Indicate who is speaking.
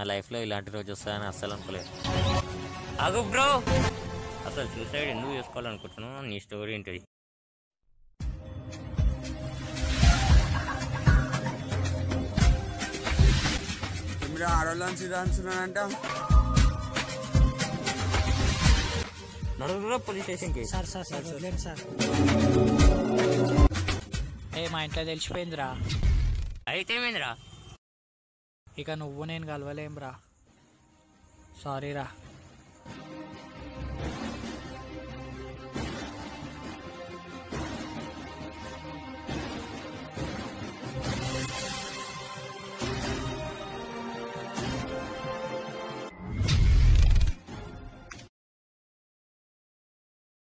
Speaker 1: నా లైఫ్లో ఇలాంటి రోజు వస్తుందని అస్సలు అనుకోలేదు అగు బ్రో అసలు సూసైడ్ ఎందుకు చేసుకోవాలనుకుంటున్నావు నీ స్టోరీ ఏంటిది
Speaker 2: మీరు ఆడవాళ్ళని సిరాన్సున్నానంట
Speaker 1: నడుగురా పోలీస్ స్టేషన్కి
Speaker 3: సార్ సార్ సార్ వదిలేండి సార్ ఏ మా ఇంట్లో తెలిసిపోయిందిరా
Speaker 1: అయితే ఏమైందిరా
Speaker 3: ఇక నువ్వు నేను కలవలేంరా సారీరా